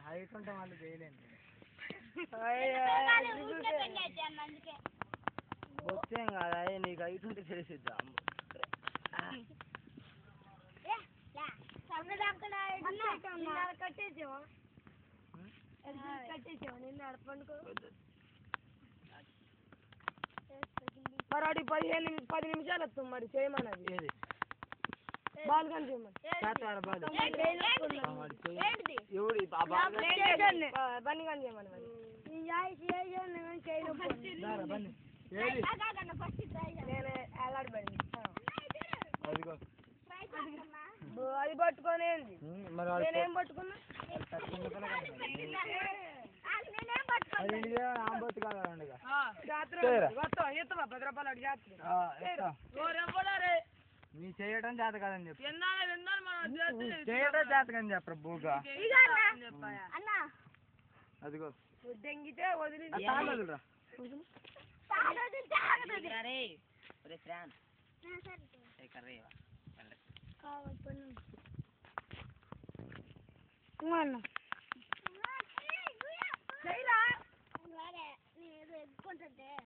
Height ఉంటే వాళ్ళు చేయలేండి అందుకే వచ్చేం కాదు అయ్యే నీకు హైట్ ఉంటే చేసిద్దా కట్టేసావా కట్టేసావా నిన్న అడపండుకో మరి అడి పదిహేను నిమి- పది నిమిషాలు వస్తుంది మరి చేయమన్నది ఏది బాల్ కానీ చేయమని చేస్తారా బాలు ఏంటిది ఎవడు ఆ బాల్ బన్ని కానీ చేయమని మరి దారా బండి ఏది నేను ఎలాడబడి అదిగో అది పట్టుకొని ఏంది ఉమ్, మరి వాడు నేనేం పట్టుకున్నా చిన్న పిల్లగాడు మరి. అది ఇంటిదే ఆంబొత్తు కాదండి ఇక. జాతర చేయరా. వస్తాం ఎత్తమా పది రూపాయలు అడిగి జాతర ఆ, ఎత్తా. నీ చేయటం చేత కాదని చెప్పు చేయటం చేత కానీ చెప్పరు బూగా అదిగో దెంగితే వదిలి ఆ తాళ్ళు వదిలిరా. అన్న చేయరా నేను ఎదుర్కొంటుంటే